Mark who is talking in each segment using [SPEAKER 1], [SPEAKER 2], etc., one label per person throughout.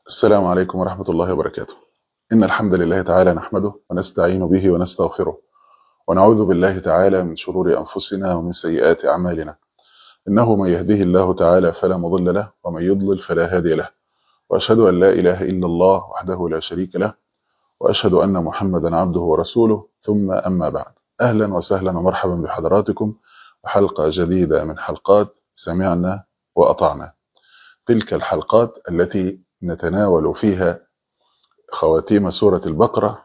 [SPEAKER 1] السلام عليكم ورحمة الله وبركاته إن الحمد لله تعالى نحمده ونستعين به ونستغفره ونعوذ بالله تعالى من شرور أنفسنا ومن سيئات أعمالنا إنه من يهده الله تعالى فلا مضل له ومن يضلل فلا هادي له وأشهد أن لا إله إلا الله وحده لا شريك له وأشهد أن محمدا عبده ورسوله ثم أما بعد أهلا وسهلا ومرحبا بحضراتكم وحلقة جديدة من حلقات سمعنا وأطعنا تلك الحلقات التي نتناول فيها خواتيم سورة البقرة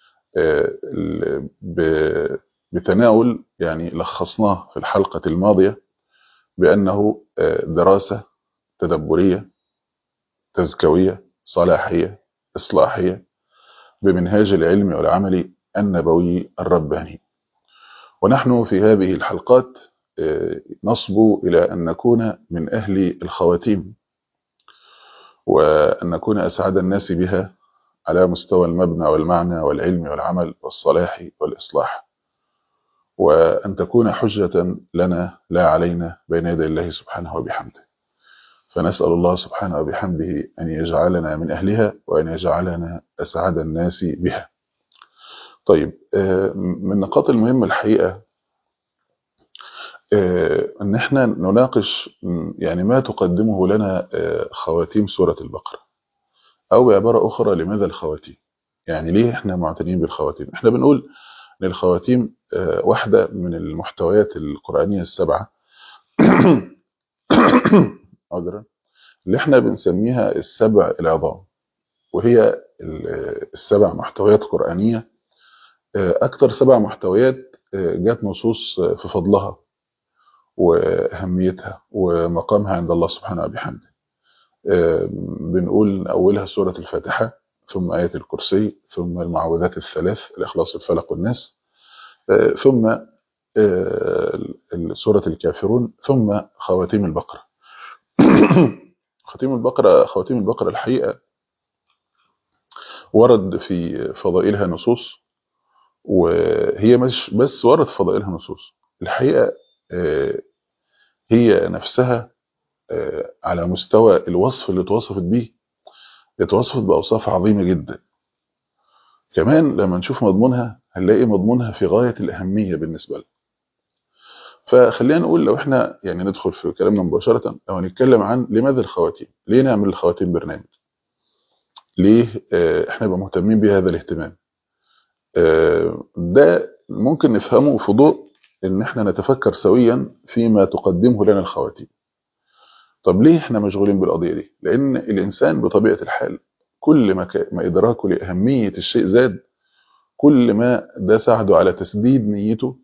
[SPEAKER 1] بتناول يعني لخصناه في الحلقة الماضية بأنه دراسة تدبرية تزكوية صلاحية إصلاحية بمنهاج العلم والعمل النبوي الرباني ونحن في هذه الحلقات نصبو إلى أن نكون من أهل الخواتيم وأن نكون أسعد الناس بها على مستوى المبنى والمعنى والعلم والعمل والصلاح والإصلاح وأن تكون حجة لنا لا علينا بين يدي الله سبحانه وبحمده فنسأل الله سبحانه وبحمده أن يجعلنا من أهلها وأن يجعلنا أسعد الناس بها طيب من النقاط المهمة الحقيقة ان احنا نناقش يعني ما تقدمه لنا خواتيم سورة البقرة او بعبارة اخرى لماذا الخواتيم يعني ليه احنا معتنين بالخواتيم احنا بنقول ان الخواتيم واحدة من المحتويات القرآنية السبعة عذرا اللي احنا بنسميها السبع العظام وهي السبع محتويات قرآنية اكتر سبع محتويات جات نصوص في فضلها وأهميتها ومقامها عند الله سبحانه وبحمده بنقول أولها سورة الفاتحة ثم آية الكرسي ثم المعوذات الثلاث الإخلاص الفلق والناس ثم سورة الكافرون ثم خواتيم البقرة خواتيم البقرة خواتيم البقرة الحقيقة ورد في فضائلها نصوص وهي مش بس ورد في فضائلها نصوص الحقيقة هي نفسها على مستوى الوصف اللي اتوصفت به اتوصفت بأوصاف عظيمة جدا كمان لما نشوف مضمونها هنلاقي مضمونها في غاية الأهمية بالنسبة لنا فخلينا نقول لو احنا يعني ندخل في كلامنا مباشرة لو هنتكلم عن لماذا الخواتيم ليه نعمل الخواتيم برنامج ليه احنا نبقى مهتمين بهذا الاهتمام ده ممكن نفهمه في ضوء ان احنا نتفكر سويا فيما تقدمه لنا الخواتيم طب ليه احنا مشغولين بالقضية دي لان الانسان بطبيعة الحال كل ما, ك... ما ادراكه لأهمية الشيء زاد كل ما ده ساعده على تسديد نيته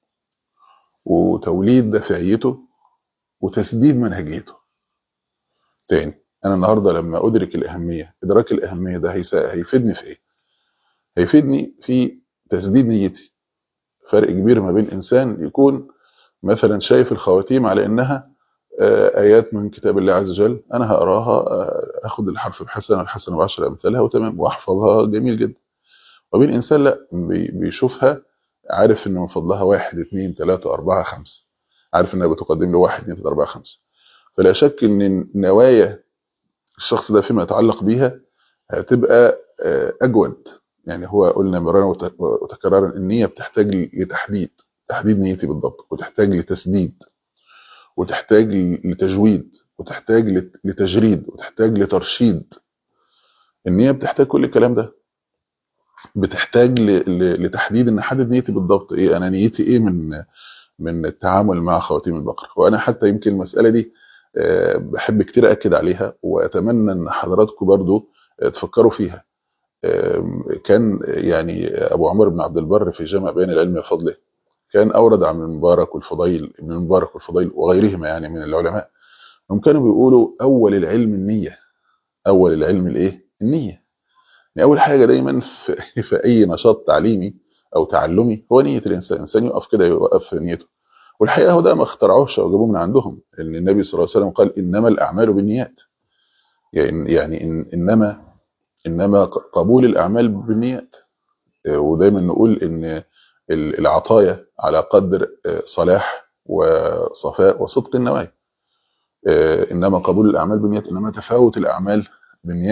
[SPEAKER 1] وتوليد دافعيته وتسديد منهجيته تاني انا النهاردة لما ادرك الاهمية ادراك الاهمية ده هيسا... هيفيدني في ايه هيفيدني في تسديد نيتي فرق كبير ما بين إنسان يكون مثلا شايف الخواتيم على إنها آيات من كتاب الله عز وجل أنا هقراها أخد الحرف بحسنة والحسنة بعشر أمثالها وتمام وأحفظها جميل جدا وبين إنسان لا بيشوفها عارف إن من فضلها واحد اثنين ثلاثة أربعة خمسة عارف إنها بتقدم له واحد اثنين ثلاثة أربعة خمسة فلا شك إن نوايا الشخص ده فيما يتعلق بيها هتبقى أجود يعني هو قلنا مرارا وتكرارا النية بتحتاج لتحديد تحديد نيتي بالضبط وتحتاج لتسديد وتحتاج لتجويد وتحتاج لتجريد وتحتاج لترشيد النية بتحتاج كل الكلام ده بتحتاج لتحديد ان احدد نيتي بالضبط ايه انا نيتي ايه من من التعامل مع خواتيم البقرة وانا حتى يمكن المسألة دي بحب كتير اكد عليها واتمنى ان حضراتكم برضو تفكروا فيها كان يعني أبو عمر بن عبد البر في جامع بيان العلم وفضله كان أورد عن المبارك والفضيل ابن المبارك والفضيل وغيرهما يعني من العلماء هم كانوا بيقولوا أول العلم النية أول العلم الإيه؟ النية يعني أول حاجة دايما في, في أي نشاط تعليمي أو تعلمي هو نية الإنسان الإنسان يقف كده يوقف في نيته والحقيقة هو ده ما اخترعوش أو جابوه من عندهم لأن النبي صلى الله عليه وسلم قال إنما الأعمال بالنيات يعني, يعني إن إنما إنما قبول الأعمال بالنيات ودايما نقول إن العطايا على قدر صلاح وصفاء وصدق النوايا إنما قبول الأعمال بالنيات إنما تفاوت الأعمال بالنيات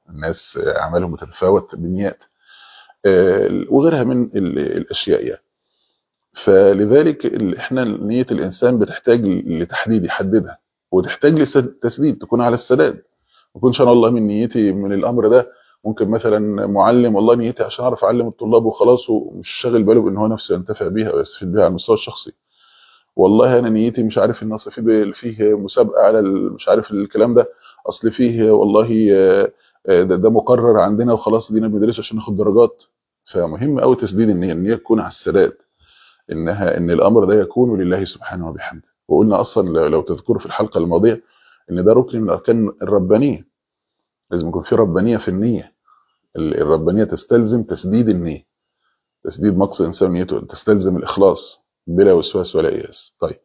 [SPEAKER 1] الناس اعمالهم بتتفاوت بالنيات وغيرها من الاشياء يعني فلذلك احنا نيه الانسان بتحتاج لتحديد يحددها وتحتاج لتسديد تكون على السداد ما يكونش انا والله من نيتي من الامر ده ممكن مثلا معلم والله نيتي عشان اعرف اعلم الطلاب وخلاص ومش شاغل باله بان هو نفسه ينتفع بيها ويستفيد بيها على المستوى الشخصي والله انا نيتي مش عارف ان اصل في فيه مسابقه على مش عارف الكلام ده اصل فيه والله ده, ده مقرر عندنا وخلاص دينا بندرسه عشان ناخد درجات فمهم قوي تسديد النيه النيه تكون على السداد انها ان الامر ده يكون لله سبحانه وبحمده وقلنا اصلا لو تذكروا في الحلقه الماضيه ان ده ركن من اركان الربانيه لازم يكون في ربانيه في النيه الربانيه تستلزم تسديد النيه تسديد مقصد الانسان نيته تستلزم الاخلاص بلا وسواس ولا اياس طيب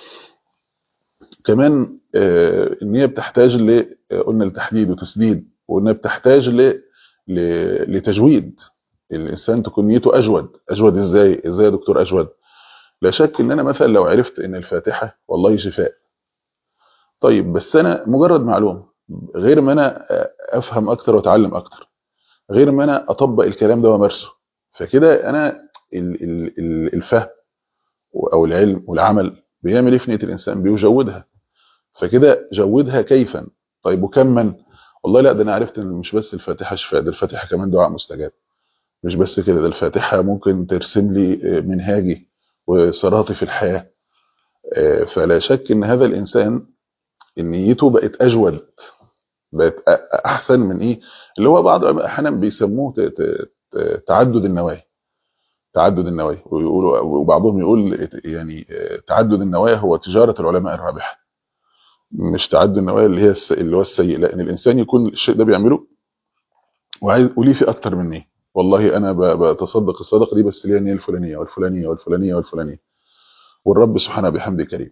[SPEAKER 1] كمان آه النيه بتحتاج ل قلنا لتحديد وتسديد وقلنا بتحتاج ل لتجويد الانسان تكون نيته اجود اجود ازاي ازاي يا دكتور اجود لا شك ان انا مثلا لو عرفت ان الفاتحه والله شفاء طيب بس انا مجرد معلومه غير ما انا افهم اكتر واتعلم اكتر غير ما انا اطبق الكلام ده وامارسه فكده انا الفهم او العلم والعمل بيعمل ايه في نيه الانسان بيجودها فكده جودها كيفا طيب وكما والله لا ده انا عرفت ان مش بس الفاتحه شفاء ده الفاتحه كمان دعاء مستجاب مش بس كده ده الفاتحه ممكن ترسم لي منهاجي وصراطي في الحياه فلا شك ان هذا الانسان نيته بقت اجود بقت احسن من ايه اللي هو بعض احيانا بيسموه تعدد النوايا تعدد النوايا ويقولوا وبعضهم يقول يعني تعدد النوايا هو تجاره العلماء الرابحه مش تعدد النوايا اللي هي اللي هو السيء لان الانسان يكون الشيء ده بيعمله وعايز وليه في اكتر من نيه والله انا بتصدق الصدقه دي بس ليها النيه الفلانيه والفلانيه والفلانيه والفلانيه والرب سبحانه بحمده كريم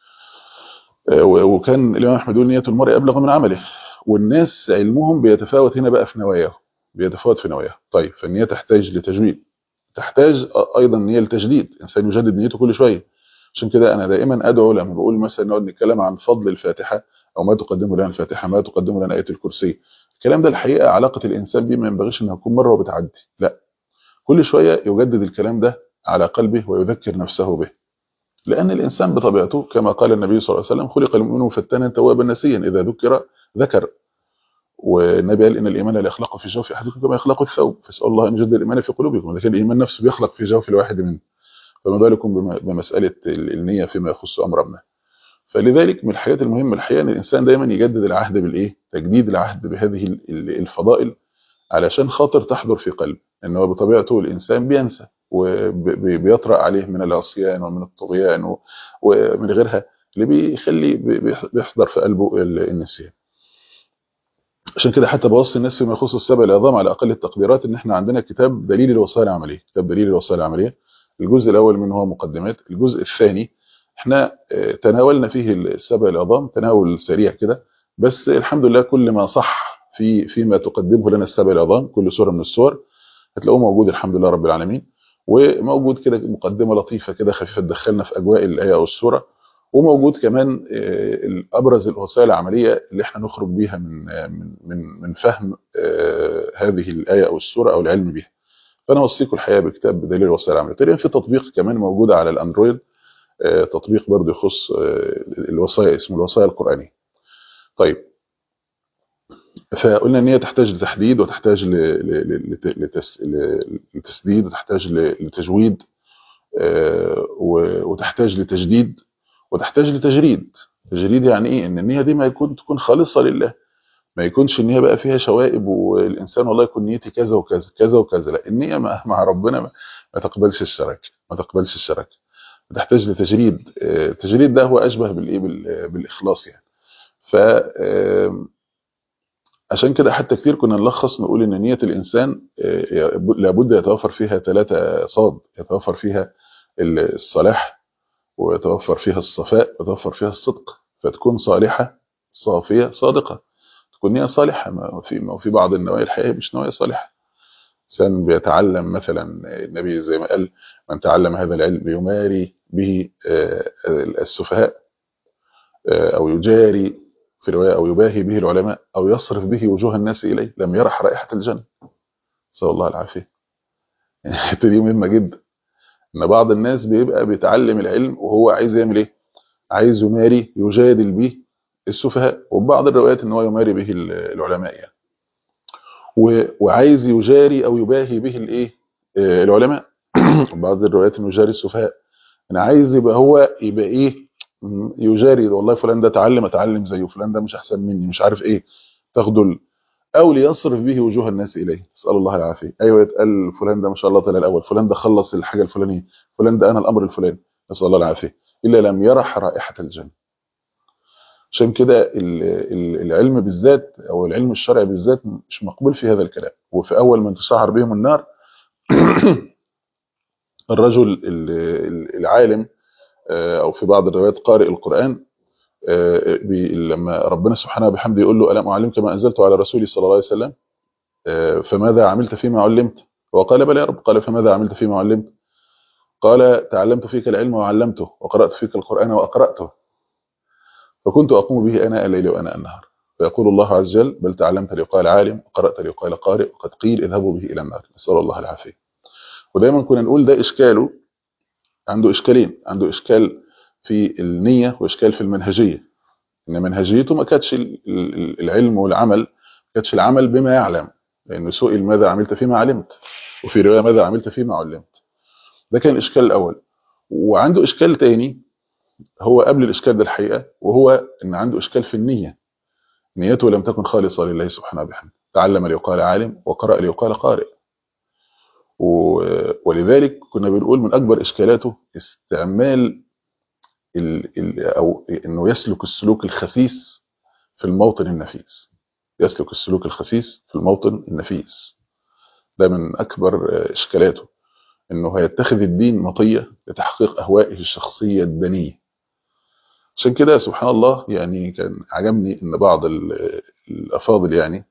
[SPEAKER 1] وكان الامام احمد يقول نيه المرء ابلغ من عمله والناس علمهم بيتفاوت هنا بقى في نواياهم بيتفاوت في نواياهم طيب فالنيه تحتاج لتجويد تحتاج ايضا نيه لتجديد انسان يجدد نيته كل شويه عشان كده انا دائما ادعو لما بقول مثلا نقعد نتكلم عن فضل الفاتحه او ما تقدمه لنا الفاتحه ما تقدمه لنا ايه الكرسي الكلام ده الحقيقه علاقه الانسان بيه ما ينبغيش انها تكون مره وبتعدي لا كل شويه يجدد الكلام ده على قلبه ويذكر نفسه به لان الانسان بطبيعته كما قال النبي صلى الله عليه وسلم خلق المؤمن مفتنا توابا نسيا اذا ذكر ذكر والنبي قال ان الايمان لا يخلق في جوف احدكم كما يخلق الثوب فاسال الله ان يجدد الايمان في قلوبكم لكن الايمان نفسه بيخلق في جوف الواحد منه فما بالكم بمساله النيه فيما يخص امر ما فلذلك من الحاجات المهمه الحقيقه ان الانسان دايما يجدد العهد بالايه تجديد العهد بهذه الفضائل علشان خاطر تحضر في قلبه ان هو بطبيعته الانسان بينسى وبيطرأ عليه من العصيان ومن الطغيان ومن غيرها اللي بيخلي بيحضر في قلبه النسيان عشان كده حتى بوصي الناس فيما يخص السبع العظام على اقل التقديرات ان احنا عندنا كتاب دليل الوصايا العمليه كتاب دليل الوصايا العمليه الجزء الاول منه هو مقدمات الجزء الثاني احنا تناولنا فيه السبع العظام تناول سريع كده بس الحمد لله كل ما صح في فيما تقدمه لنا السبع العظام كل سوره من السور هتلاقوه موجود الحمد لله رب العالمين وموجود كده مقدمه لطيفه كده خفيفه تدخلنا في اجواء الايه او السوره وموجود كمان ابرز الوسائل العمليه اللي احنا نخرج بيها من من من, من فهم هذه الايه او السوره او العلم بها فانا اوصيكم الحقيقه بكتاب دليل الوسائل العمليه تقريبا في تطبيق كمان موجود على الاندرويد تطبيق برضه يخص الوصايا اسمه الوصايا القرانيه طيب فقلنا ان هي تحتاج لتحديد وتحتاج لتسديد وتحتاج لتجويد وتحتاج لتجديد وتحتاج لتجريد تجريد يعني ايه ان النيه دي ما يكون تكون خالصه لله ما يكونش النيه بقى فيها شوائب والانسان والله يكون نيتي كذا وكذا كذا وكذا لا النيه مع ربنا ما تقبلش الشرك ما تقبلش الشرك تحتاج لتجريد التجريد ده هو اشبه بالايه بالاخلاص يعني ف عشان كده حتى كتير كنا نلخص نقول ان نيه الانسان لابد يتوفر فيها ثلاثه صاد يتوفر فيها الصلاح ويتوفر فيها الصفاء ويتوفر فيها الصدق فتكون صالحه صافيه صادقه تكون نيه صالحه ما في ما في بعض النوايا الحقيقيه مش نوايا صالحه انسان بيتعلم مثلا النبي زي ما قال من تعلم هذا العلم يماري به السفهاء او يجاري في رواية أو يباهي به العلماء أو يصرف به وجوه الناس إليه لم يرح رائحة الجنة نسأل الله العافية يعني الحتة دي مهمة جدا إن بعض الناس بيبقى بيتعلم العلم وهو عايز يعمل إيه؟ عايز يماري يجادل به السفهاء وبعض الروايات إن هو يماري به العلماء يعني وعايز يجاري أو يباهي به الإيه؟ العلماء بعض الروايات إنه يجاري السفهاء أنا عايز يبقى هو يبقى إيه؟ يجاري والله فلان ده اتعلم اتعلم زيه فلان ده مش احسن مني مش عارف ايه تاخده او ليصرف به وجوه الناس اليه نسال الله العافيه ايوه يتقال فلان ده ما شاء الله طلع الاول فلان ده خلص الحاجه الفلانيه فلان ده انا الامر الفلاني نسال الله العافيه الا لم يرح رائحه الجنه عشان كده العلم بالذات او العلم الشرعي بالذات مش مقبول في هذا الكلام وفي اول من تسعر بهم النار الرجل العالم او في بعض الروايات قارئ القرآن لما ربنا سبحانه وبحمده يقول له ألم أعلمك ما أنزلت على رسولي صلى الله عليه وسلم فماذا عملت فيما علمت وقال بلى يا رب قال فماذا عملت فيما علمت قال تعلمت فيك العلم وعلمته وقرأت فيك القرآن وأقرأته فكنت أقوم به أنا الليل وأنا النهار فيقول الله عز وجل بل تعلمت ليقال عالم وقرأت ليقال قارئ وقد قيل اذهبوا به إلى النار نسأل الله العافية ودايما كنا نقول ده إشكاله عنده إشكالين عنده إشكال في النية وإشكال في المنهجية إن منهجيته ما كانتش العلم والعمل ما كانتش العمل بما يعلم لأنه سئل ماذا عملت فيما علمت وفي رواية ماذا عملت فيما علمت ده كان الإشكال الأول وعنده إشكال تاني هو قبل الإشكال ده الحقيقة وهو إن عنده إشكال في النية نيته لم تكن خالصة لله سبحانه وبحمده تعلم ليقال عالم وقرأ ليقال قارئ ولذلك كنا بنقول من أكبر إشكالاته استعمال ال ال أو إنه يسلك السلوك الخسيس في الموطن النفيس يسلك السلوك الخسيس في الموطن النفيس ده من أكبر إشكالاته إنه هيتخذ الدين مطية لتحقيق أهوائه الشخصية الدنية عشان كده سبحان الله يعني كان عجبني إن بعض الأفاضل يعني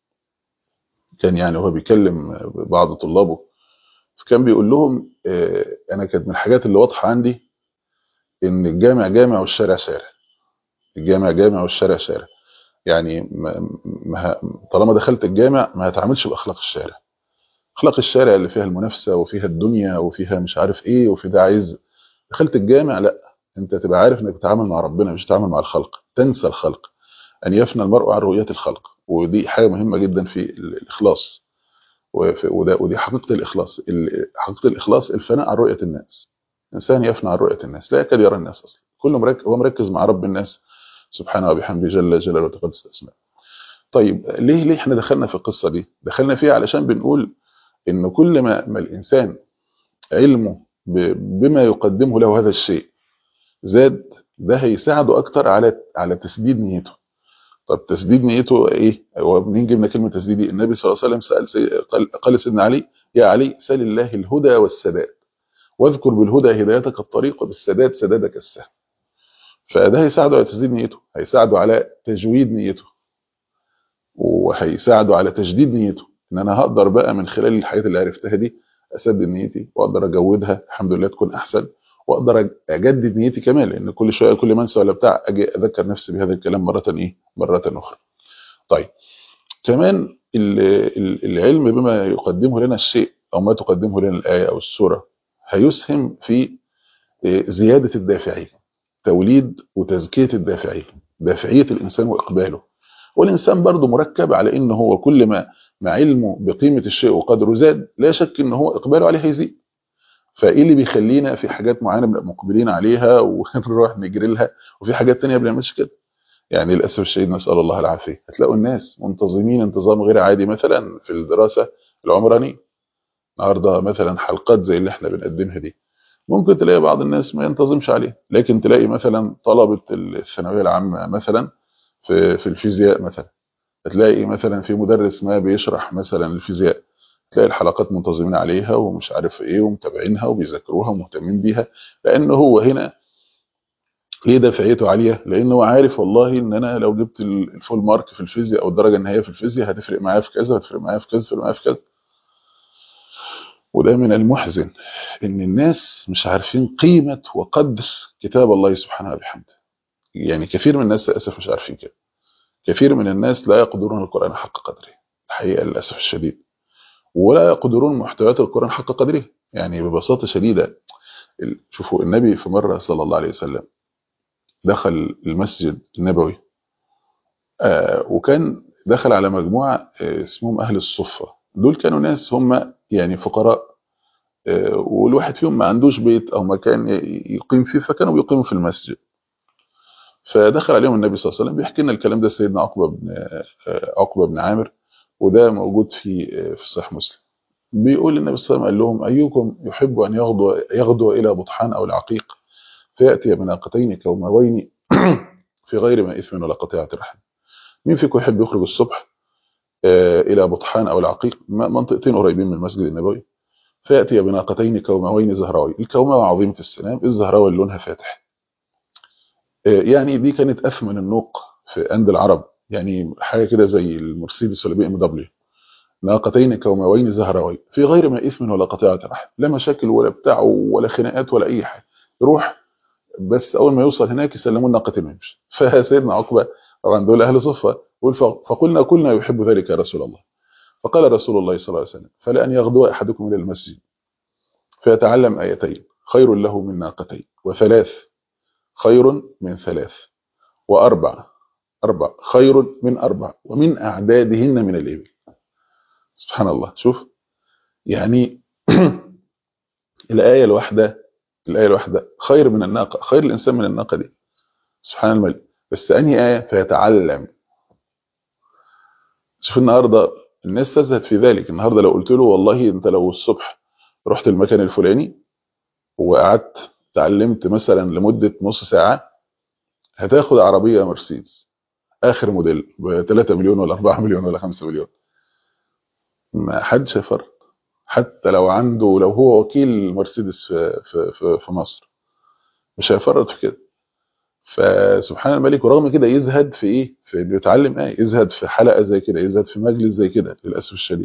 [SPEAKER 1] كان يعني هو بيكلم بعض طلابه فكان بيقول لهم انا كانت من الحاجات اللي واضحه عندي ان الجامع جامع والشارع شارع الجامع جامع والشارع شارع يعني ما طالما دخلت الجامع ما هتعاملش باخلاق الشارع اخلاق الشارع اللي فيها المنافسه وفيها الدنيا وفيها مش عارف ايه وفي ده عايز دخلت الجامع لا انت تبقى عارف انك بتتعامل مع ربنا مش بتتعامل مع الخلق تنسى الخلق ان يفنى المرء عن رؤيه الخلق ودي حاجه مهمه جدا في الاخلاص وده ودي حقيقه الاخلاص حقيقه الاخلاص الفناء عن رؤيه الناس انسان يفنى عن رؤيه الناس لا يكاد يرى الناس اصلا كله مركز هو مركز مع رب الناس سبحانه وبحمده جل جلاله وتقدس اسماء طيب ليه ليه احنا دخلنا في القصه دي دخلنا فيها علشان بنقول ان كل ما, ما الانسان علمه بما يقدمه له هذا الشيء زاد ده هيساعده اكتر على على تسديد نيته طب تسديد نيته ايه هو منين جبنا كلمه تسديد النبي صلى الله عليه وسلم سال سي... قال, قال سيدنا علي يا علي سل الله الهدى والسداد واذكر بالهدى هدايتك الطريق وبالسداد سدادك السهم فده هيساعده على تسديد نيته هيساعده على تجويد نيته وهيساعده على تجديد نيته ان انا هقدر بقى من خلال الحاجات اللي عرفتها دي اسدد نيتي واقدر اجودها الحمد لله تكون احسن واقدر اجدد نيتي كمان لان كل شويه كل ما انسى ولا بتاع اجي اذكر نفسي بهذا الكلام مره ايه مره اخرى طيب كمان العلم بما يقدمه لنا الشيء او ما تقدمه لنا الايه او السوره هيسهم في زياده الدافعيه توليد وتزكيه الدافعيه دافعيه الانسان واقباله والانسان برضه مركب على ان هو كل ما مع علمه بقيمه الشيء وقدره زاد لا شك ان هو اقباله عليه هيزيد فايه اللي بيخلينا في حاجات معينه بنبقى مقبلين عليها ونروح نجري لها وفي حاجات تانية ما بنعملش كده يعني للاسف الشديد نسال الله العافيه هتلاقوا الناس منتظمين انتظام غير عادي مثلا في الدراسه العمرانيه النهارده مثلا حلقات زي اللي احنا بنقدمها دي ممكن تلاقي بعض الناس ما ينتظمش عليها لكن تلاقي مثلا طلبه الثانويه العامه مثلا في في الفيزياء مثلا تلاقي مثلا في مدرس ما بيشرح مثلا الفيزياء تلاقي الحلقات منتظمين عليها ومش عارف ايه ومتابعينها وبيذاكروها ومهتمين بيها لان هو هنا ليه دافعيته عاليه لانه عارف والله ان انا لو جبت الفول مارك في الفيزياء او الدرجه النهائيه في الفيزياء هتفرق معايا في كذا هتفرق معايا في كذا هتفرق معايا في كذا وده من المحزن ان الناس مش عارفين قيمه وقدر كتاب الله سبحانه وبحمده يعني كثير من الناس للاسف مش عارفين كده كثير من الناس لا يقدرون القرآن حق قدره الحقيقة للأسف الشديد ولا يقدرون محتويات القرآن حق قدره يعني ببساطة شديدة شوفوا النبي في مرة صلى الله عليه وسلم دخل المسجد النبوي آه وكان دخل على مجموعة آه اسمهم أهل الصفة دول كانوا ناس هم يعني فقراء آه والواحد فيهم ما عندوش بيت أو مكان يقيم فيه فكانوا بيقيموا في المسجد فدخل عليهم النبي صلى الله عليه وسلم بيحكي لنا الكلام ده سيدنا عقبة بن عقبة بن عامر وده موجود في في صحيح مسلم بيقول النبي صلى الله عليه وسلم قال لهم أيكم يحب أن يغدو يغدو إلى بطحان أو العقيق فيأتي بناقتين كوموين في غير ما إثم ولا قطيعة رحم مين فيكم يحب يخرج الصبح إلى بطحان أو العقيق منطقتين قريبين من المسجد النبوي فيأتي بناقتين كوموين زهراوي الكومة عظيمة السلام الزهراوي اللي لونها فاتح يعني دي كانت أثمن النوق في عند العرب يعني حاجة كده زي المرسيدس ولا بي ام دبليو ناقتين كوموين زهراوي في غير ما إثم ولا قطيعة رحم لا مشاكل ولا بتاع ولا خناقات ولا أي حاجة يروح بس أول ما يوصل هناك يسلموا الناقتين ويمشي فسيدنا عقبة طبعا دول أهل صفة فقلنا كلنا يحب ذلك يا رسول الله فقال رسول الله صلى الله عليه وسلم فلأن يغدو أحدكم إلى المسجد فيتعلم آيتين خير له من ناقتين وثلاث خير من ثلاث وأربع أربع خير من أربع ومن أعدادهن من الإبل سبحان الله شوف يعني الآية الواحدة الآية الواحدة خير من الناقة خير الإنسان من الناقة دي سبحان الملك بس أنهي آية فيتعلم شوف النهاردة الناس تزهد في ذلك النهاردة لو قلت له والله أنت لو الصبح رحت المكان الفلاني وقعدت تعلمت مثلا لمدة نص ساعة هتاخد عربية مرسيدس آخر موديل ب 3 مليون ولا 4 مليون ولا 5 مليون ما حدش هيفرط حتى لو عنده لو هو وكيل مرسيدس في, في, في, في مصر مش هيفرط في كده فسبحان الملك ورغم كده يزهد في ايه في انه يتعلم ايه يزهد في حلقه زي كده يزهد في مجلس زي كده للاسف الشديد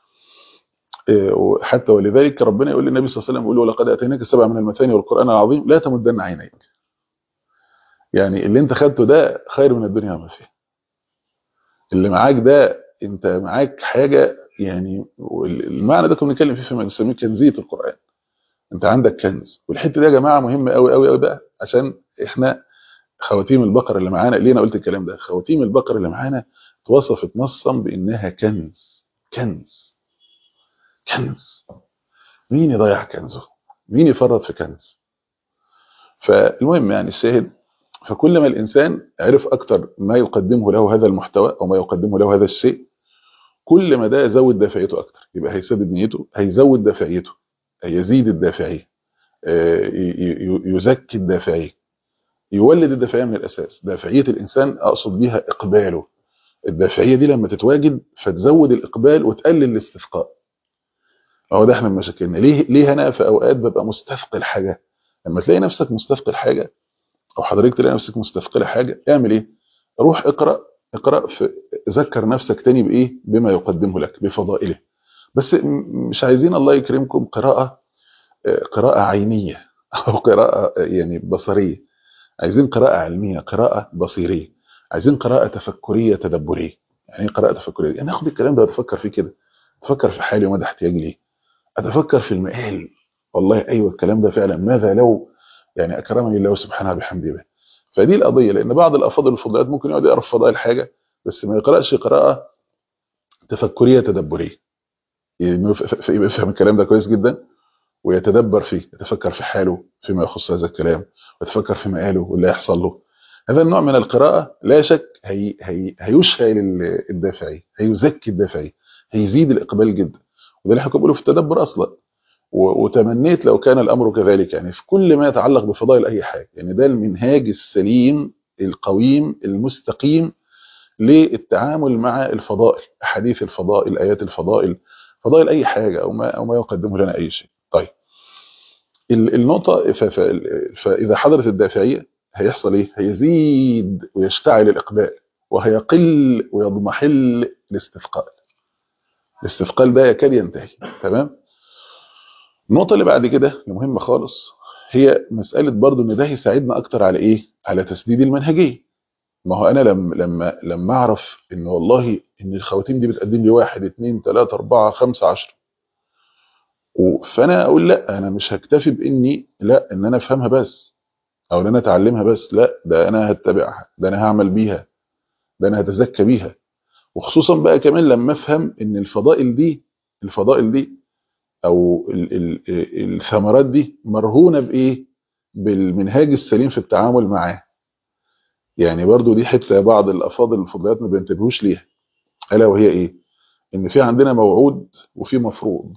[SPEAKER 1] حتى ولذلك ربنا يقول للنبي صلى الله عليه وسلم يقول له لقد اتيناك سبع من المثاني والقران العظيم لا تمدن عينيك يعني اللي انت خدته ده خير من الدنيا وما فيها اللي معاك ده انت معاك حاجه يعني المعنى ده كنا بنتكلم فيه فيما بنسميه كنزيه القران انت عندك كنز والحته دي يا جماعه مهمه قوي قوي قوي بقى عشان احنا خواتيم البقر اللي معانا ليه انا قلت الكلام ده خواتيم البقر اللي معانا اتوصفت نصا بانها كنز كنز كنز مين يضيع كنزه مين يفرط في كنز فالمهم يعني الشاهد فكل ما الانسان عرف اكتر ما يقدمه له هذا المحتوى او ما يقدمه له هذا الشيء كل ما ده يزود دافعيته اكتر يبقى هيسدد نيته هيزود دافعيته هيزيد الدافعيه يزكي الدافعيه يولد الدافعيه من الاساس دافعيه الانسان اقصد بيها اقباله الدافعيه دي لما تتواجد فتزود الاقبال وتقلل الاستثقال هو ده احنا مشاكلنا ليه ليه انا في اوقات ببقى مستثقل حاجه لما تلاقي نفسك مستثقل حاجه او حضرتك تلاقي نفسك مستثقله حاجه اعمل ايه روح اقرا اقرا في ذكر نفسك تاني بايه بما يقدمه لك بفضائله بس مش عايزين الله يكرمكم قراءه قراءه عينيه او قراءه يعني بصريه عايزين قراءه علميه قراءه بصيريه عايزين قراءه تفكريه تدبريه يعني قراءه تفكريه يعني اخد الكلام ده واتفكر فيه كده اتفكر في حالي ومدى احتياجي ليه اتفكر في المقال والله ايوه الكلام ده فعلا ماذا لو يعني اكرمني الله سبحانه بحمده به فدي القضيه لان بعض الافاضل والفضلات ممكن يقعد يقرا في فضائل حاجه بس ما يقراش قراءه تفكريه تدبريه يفهم الكلام ده كويس جدا ويتدبر فيه يتفكر في حاله فيما يخص هذا الكلام ويتفكر في مقاله واللي هيحصل له هذا النوع من القراءه لا شك هي هي هيشعل الدافعي هيزكي الدافعي هيزيد الاقبال جدا وده اللي احنا بنقوله في التدبر اصلا وتمنيت لو كان الامر كذلك يعني في كل ما يتعلق بفضائل اي حاجه يعني ده المنهاج السليم القويم المستقيم للتعامل مع الفضائل احاديث الفضائل ايات الفضائل فضائل اي حاجه او ما او ما يقدمه لنا اي شيء طيب النقطه فاذا حضرت الدافعيه هيحصل ايه هيزيد ويشتعل الاقبال وهيقل ويضمحل الاستثقال الاستثقال ده يكاد ينتهي تمام النقطه اللي بعد كده المهمه خالص هي مساله برضو ان ده هيساعدنا اكتر على ايه على تسديد المنهجيه ما هو انا لما لما لما اعرف ان والله ان الخواتيم دي بتقدم لي واحد اتنين تلاته اربعه خمسه عشره و- فانا اقول لا انا مش هكتفي باني لا ان انا افهمها بس او ان انا اتعلمها بس لا ده انا هتبعها ده انا هعمل بيها ده انا هتزكى بيها وخصوصا بقى كمان لما افهم ان الفضائل دي الفضائل دي او ال ال الثمرات دي مرهونه بايه بالمنهاج السليم في التعامل معاه يعني برضو دي حته بعض الافاضل الفضليات ما بينتبهوش ليها الا وهي ايه ان في عندنا موعود وفي مفروض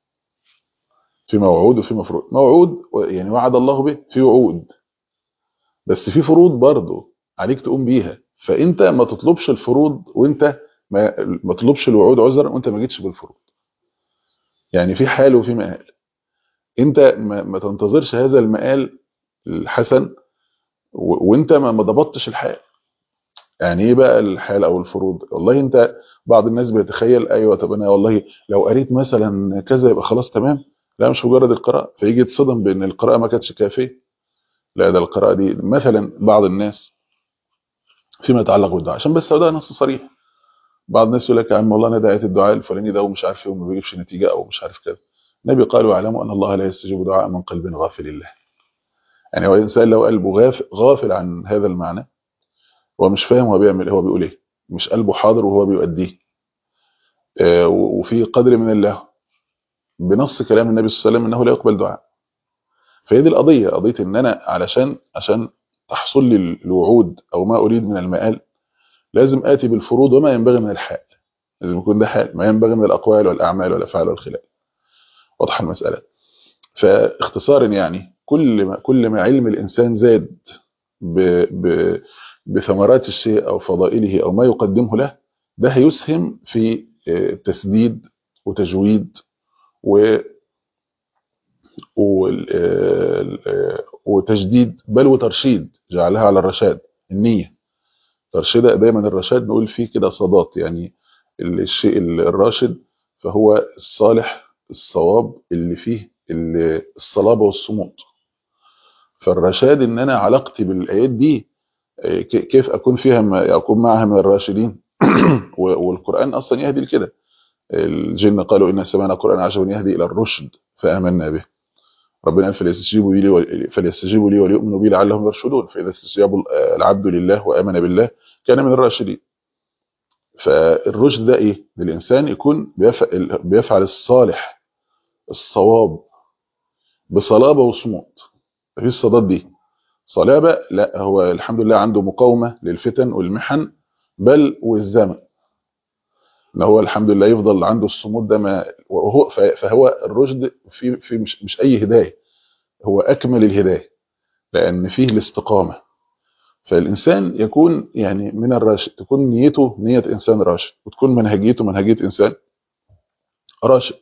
[SPEAKER 1] في موعود وفي مفروض موعود يعني وعد الله به في وعود بس في فروض برضو عليك تقوم بيها فانت ما تطلبش الفروض وانت ما, ما تطلبش الوعود عذرا وانت ما جيتش بالفروض يعني في حال وفي مآل انت ما, ما تنتظرش هذا المآل الحسن و- وانت ما ما ضبطتش الحال يعني ايه بقى الحال او الفروض والله انت بعض الناس بيتخيل ايوه طب انا والله لو قريت مثلا كذا يبقى خلاص تمام لا مش مجرد القراءه فيجي يتصدم بان القراءه ما كانتش كافيه لا ده القراءه دي مثلا بعض الناس فيما يتعلق بالدعاء عشان بس هو ده نص صريح بعض الناس يقول لك يا عم والله انا دعيت الدعاء الفلاني ده ومش عارف ايه وما بيجيبش نتيجه او مش عارف كذا النبي قال واعلموا ان الله لا يستجيب دعاء من قلب غافل الله يعني هو الانسان لو قلبه غافل, غافل عن هذا المعنى هو مش فاهم هو بيعمل ايه هو بيقول ايه مش قلبه حاضر وهو بيؤديه آه، و- وفي قدر من الله بنص كلام النبي صلى الله عليه وسلم انه لا يقبل دعاء فهي دي القضيه قضيه ان انا علشان عشان تحصل لي الوعود او ما اريد من المآل لازم اتي بالفروض وما ينبغي من الحال لازم يكون ده حال ما ينبغي من الاقوال والاعمال والافعال والخلال واضحه المساله فاختصارا يعني كل ما كل ما علم الانسان زاد ب ب بثمرات الشيء او فضائله او ما يقدمه له ده هيسهم في آه، تسديد وتجويد و وال- آه، آه، وتجديد بل وترشيد جعلها على الرشاد النية ترشيدها دايما الرشاد نقول فيه كده صادات يعني ال- الشيء الراشد فهو الصالح الصواب اللي فيه ال- الصلابة والصمود فالرشاد ان انا علاقتي بالايات دي آه، ك- كيف اكون فيها ما اكون معها من الراشدين و- والقران اصلا يهدي لكده الجن قالوا ان سمعنا قران عجبا يهدي الى الرشد فامنا به ربنا قال فليستجيبوا لي ول- فليستجيبوا لي وليؤمنوا بي لعلهم يرشدون فاذا استجاب العبد لله وامن بالله كان من الراشدين فالرشد ده ايه الانسان يكون بيفعل, بيفعل الصالح الصواب بصلابه وصمود في الصدات دي صلابه لا هو الحمد لله عنده مقاومه للفتن والمحن بل والزمن ان هو الحمد لله يفضل عنده الصمود ده ما وهو فهو الرشد في في مش, مش اي هدايه هو اكمل الهدايه لان فيه الاستقامه فالانسان يكون يعني من الراشد تكون نيته نيه انسان راشد وتكون منهجيته منهجيه انسان راشد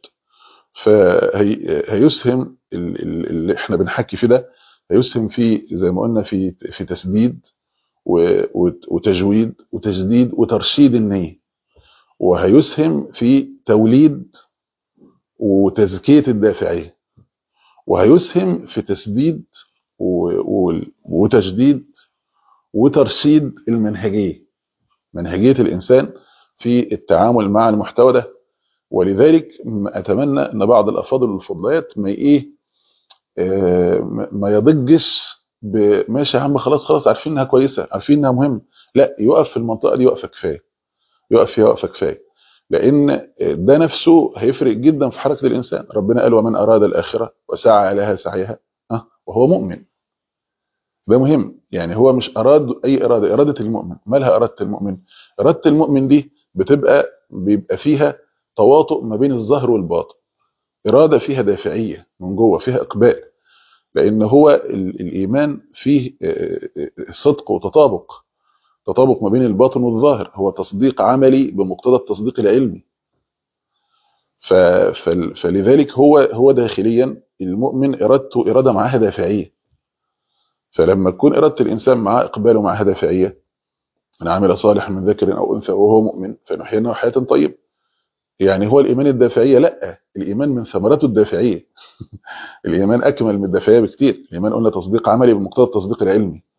[SPEAKER 1] فهيسهم اللي احنا بنحكي في ده هيسهم في زي ما قلنا في في تسديد و- وتجويد وتجديد وترشيد النيه وهيسهم في توليد وتزكيه الدافعيه وهيسهم في تسديد و- و- وتجديد وترشيد المنهجيه منهجيه الانسان في التعامل مع المحتوى ده ولذلك م- اتمنى ان بعض الافاضل والفضليات ما ايه آه، ما ما يضجش ب- ماشي يا عم خلاص خلاص عارفين انها كويسه عارفين انها مهم لا يقف في المنطقه دي وقفه كفايه يقف فيها وقفه كفايه لان ده نفسه هيفرق جدا في حركه الانسان ربنا قال ومن اراد الاخره وسعى لها سعيها ها وهو مؤمن ده مهم يعني هو مش اراد اي اراده اراده المؤمن مالها اراده المؤمن اراده المؤمن دي بتبقى بيبقى فيها تواطؤ ما بين الظاهر والباطن اراده فيها دافعيه من جوه فيها اقبال لان هو ال- الايمان فيه آه، آه، صدق وتطابق تطابق ما بين الباطن والظاهر هو تصديق عملي بمقتضى التصديق العلمي ف... فل... فلذلك هو هو داخليا المؤمن ارادته اراده معاها دافعيه فلما تكون اراده الانسان معاه اقبال ومعاها دافعيه من عمل صالحا من ذكر او انثى وهو مؤمن فنحيينه حياه طيبه يعني هو الايمان الدافعيه لا الايمان من ثمرته الدافعيه الايمان اكمل من الدافعيه بكتير الايمان قلنا تصديق عملي بمقتضى التصديق العلمي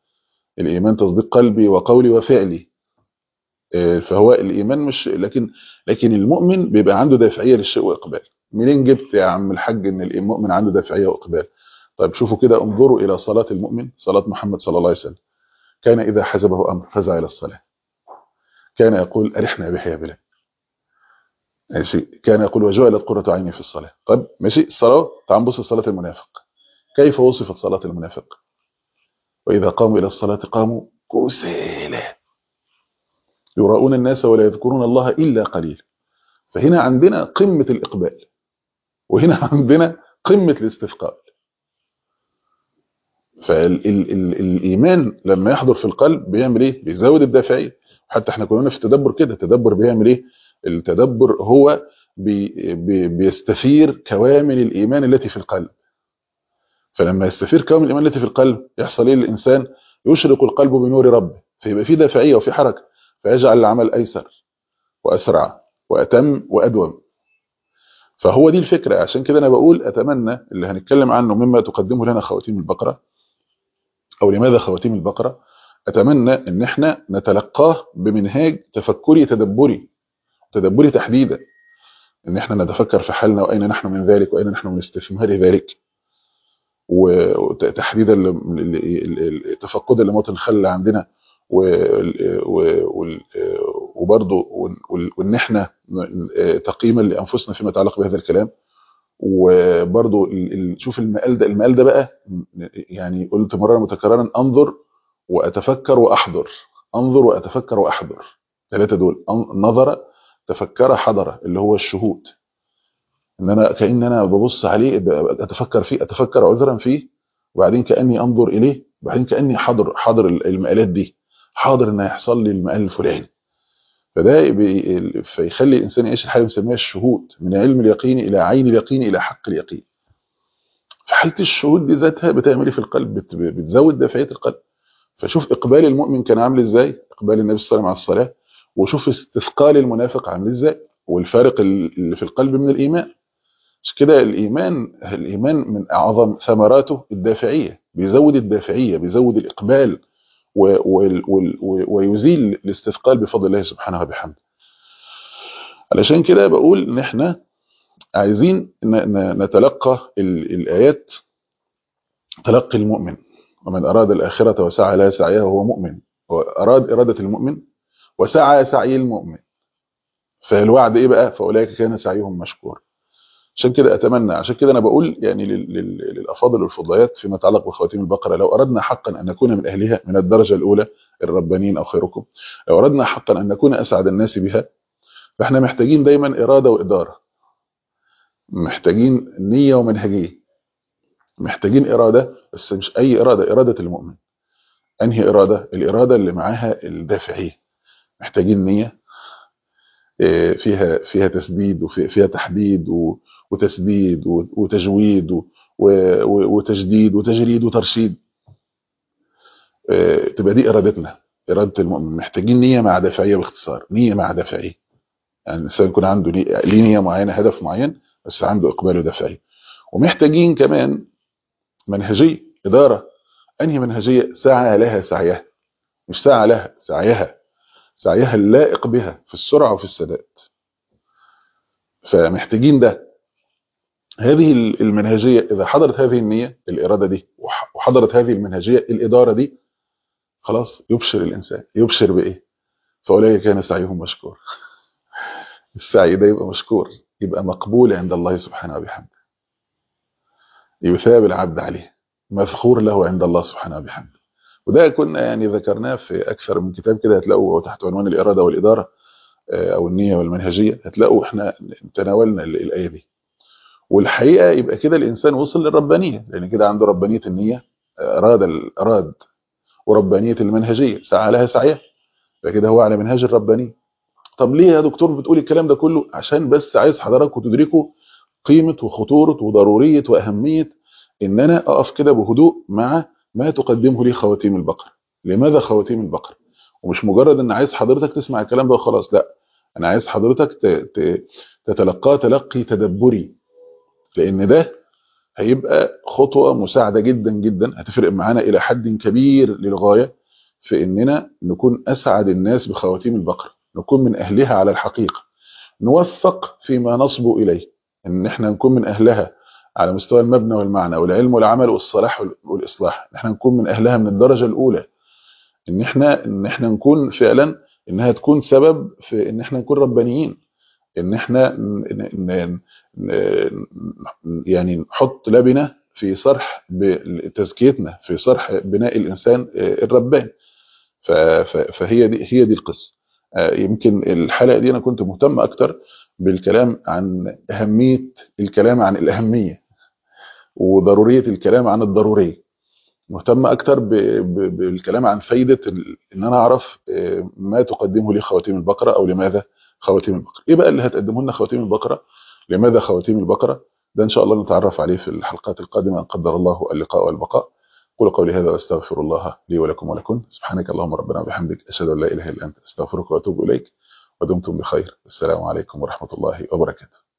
[SPEAKER 1] الايمان تصديق قلبي وقولي وفعلي فهو الايمان مش لكن لكن المؤمن بيبقى عنده دافعيه للشيء واقبال منين جبت يا عم الحاج ان المؤمن عنده دافعيه واقبال طيب شوفوا كده انظروا الى صلاه المؤمن صلاه محمد صلى الله عليه وسلم كان اذا حزبه امر فزع الى الصلاه كان يقول ارحنا بها يا بلال ماشي كان يقول وجعلت قرة عيني في الصلاة طب ماشي الصلاة تعال نبص صلاة المنافق كيف وصفت صلاة المنافق وإذا قاموا إلى الصلاة قاموا كسالى يراؤون الناس ولا يذكرون الله إلا قليلا فهنا عندنا قمة الإقبال وهنا عندنا قمة الاستثقال فالإيمان لما يحضر في القلب بيعمل إيه؟ بيزود الدافعية حتى احنا كنا في التدبر كده التدبر بيعمل إيه؟ التدبر هو بي بي بيستثير كوامل الإيمان التي في القلب فلما يستثير كوامل الإيمان التي في القلب يحصل إيه للإنسان يشرق القلب بنور ربه فيبقى في دافعية وفي حركة فيجعل العمل أيسر وأسرع وأتم وأدوم فهو دي الفكرة عشان كده أنا بقول أتمنى اللي هنتكلم عنه مما تقدمه لنا خواتيم البقرة أو لماذا خواتيم البقرة أتمنى أن احنا نتلقاه بمنهاج تفكري تدبري تدبري تحديدا ان احنا نتفكر في حالنا واين نحن من ذلك واين نحن من استثمار ذلك وتحديدا تفقدا لموطن الخل عندنا وبرضه وان احنا تقييما لانفسنا فيما يتعلق بهذا الكلام وبرضه شوف المقال ده المقال ده بقى يعني قلت مرارا متكررا انظر واتفكر واحضر انظر واتفكر واحضر ثلاثه دول نظر تفكر حضر اللي هو الشهود ان انا كان انا ببص عليه اتفكر فيه اتفكر عذرا فيه وبعدين كاني انظر اليه وبعدين كاني حاضر حاضر المقالات دي حاضر ان هيحصل لي المقال الفلاني فده فيخلي الانسان يعيش الحاله بنسميها الشهود من علم اليقين الى عين اليقين الى حق اليقين في حاله الشهود دي ذاتها بتعمل ايه في القلب بتزود دافعيه القلب فشوف اقبال المؤمن كان عامل ازاي اقبال النبي صلى الله عليه وسلم على الصلاه وشوف استثقال المنافق عامل ازاي والفارق اللي في القلب من الايمان مش كده الايمان الايمان من اعظم ثمراته الدافعيه بيزود الدافعيه بيزود الاقبال و و و ويزيل الاستثقال بفضل الله سبحانه وبحمده علشان كده بقول ان احنا عايزين نتلقى الايات تلقي المؤمن ومن اراد الاخره وسعى لها سعيها وهو مؤمن واراد اراده المؤمن وسعى سعي المؤمن فالوعد ايه بقى فاولئك كان سعيهم مشكور عشان كده اتمنى عشان كده انا بقول يعني للافاضل والفضليات فيما يتعلق بخواتيم البقره لو اردنا حقا ان نكون من اهلها من الدرجه الاولى الربانيين او خيركم لو اردنا حقا ان نكون اسعد الناس بها فاحنا محتاجين دايما اراده واداره محتاجين نيه ومنهجيه محتاجين اراده بس مش اي اراده اراده المؤمن انهي اراده الاراده اللي معاها الدافعيه محتاجين نيه فيها فيها تسديد وفيها تحديد وتسديد وتجويد وتجديد وتجريد وترشيد تبقى دي ارادتنا اراده المؤمن محتاجين نيه مع دافعيه باختصار نيه مع دافعيه يعني الانسان يكون عنده ليه نيه معينه هدف معين بس عنده اقبال ودافعيه ومحتاجين كمان منهجيه اداره انهي منهجيه سعى لها سعيها مش سعى لها سعيها سعيها اللائق بها في السرعه وفي السداد فمحتاجين ده هذه المنهجيه اذا حضرت هذه النيه الاراده دي وحضرت هذه المنهجيه الاداره دي خلاص يبشر الانسان يبشر بايه فاولئك كان سعيهم مشكور السعي ده يبقى مشكور يبقى مقبول عند الله سبحانه وبحمده يثاب العبد عليه مذخور له عند الله سبحانه وبحمده وده كنا يعني ذكرناه في اكثر من كتاب كده هتلاقوا تحت عنوان الاراده والاداره او النيه والمنهجيه هتلاقوا احنا تناولنا الايه دي والحقيقه يبقى كده الانسان وصل للربانيه لان كده عنده ربانيه النيه اراد الاراد وربانيه المنهجيه سعى لها سعيها فكده هو على منهاج الربانيه طب ليه يا دكتور بتقول الكلام ده كله عشان بس عايز حضراتكم تدركوا قيمه وخطوره وضروريه واهميه ان انا اقف كده بهدوء مع ما تقدمه لي خواتيم البقره لماذا خواتيم البقره ومش مجرد ان عايز حضرتك تسمع الكلام ده وخلاص لا انا عايز حضرتك تتلقاه تلقي تدبري لان ده هيبقى خطوه مساعده جدا جدا هتفرق معانا الى حد كبير للغايه في اننا نكون اسعد الناس بخواتيم البقره نكون من اهلها على الحقيقه نوفق فيما نصبو اليه ان احنا نكون من اهلها على مستوى المبنى والمعنى والعلم والعمل والصلاح والاصلاح ان احنا نكون من اهلها من الدرجه الاولى ان احنا ان احنا نكون فعلا انها تكون سبب في ان احنا نكون ربانيين ان احنا ن- ن- ن- يعني نحط لبنه في صرح تزكيتنا في صرح بناء الانسان الرباني ف- ف- فهي دي هي دي القصه آه، يمكن الحلقه دي انا كنت مهتم اكتر بالكلام عن اهميه الكلام عن الاهميه وضروريه الكلام عن الضروريه مهتم اكتر ب- ب- بالكلام عن فايده ال- ان انا اعرف آه، ما تقدمه لي خواتيم البقره او لماذا خواتيم البقره ايه بقى اللي هتقدمه لنا خواتيم البقره لماذا خواتيم البقره ده ان شاء الله نتعرف عليه في الحلقات القادمه ان قدر الله اللقاء والبقاء قول قولي هذا واستغفر الله لي ولكم ولكم سبحانك اللهم ربنا وبحمدك اشهد ان لا اله الا انت استغفرك واتوب اليك ودمتم بخير السلام عليكم ورحمه الله وبركاته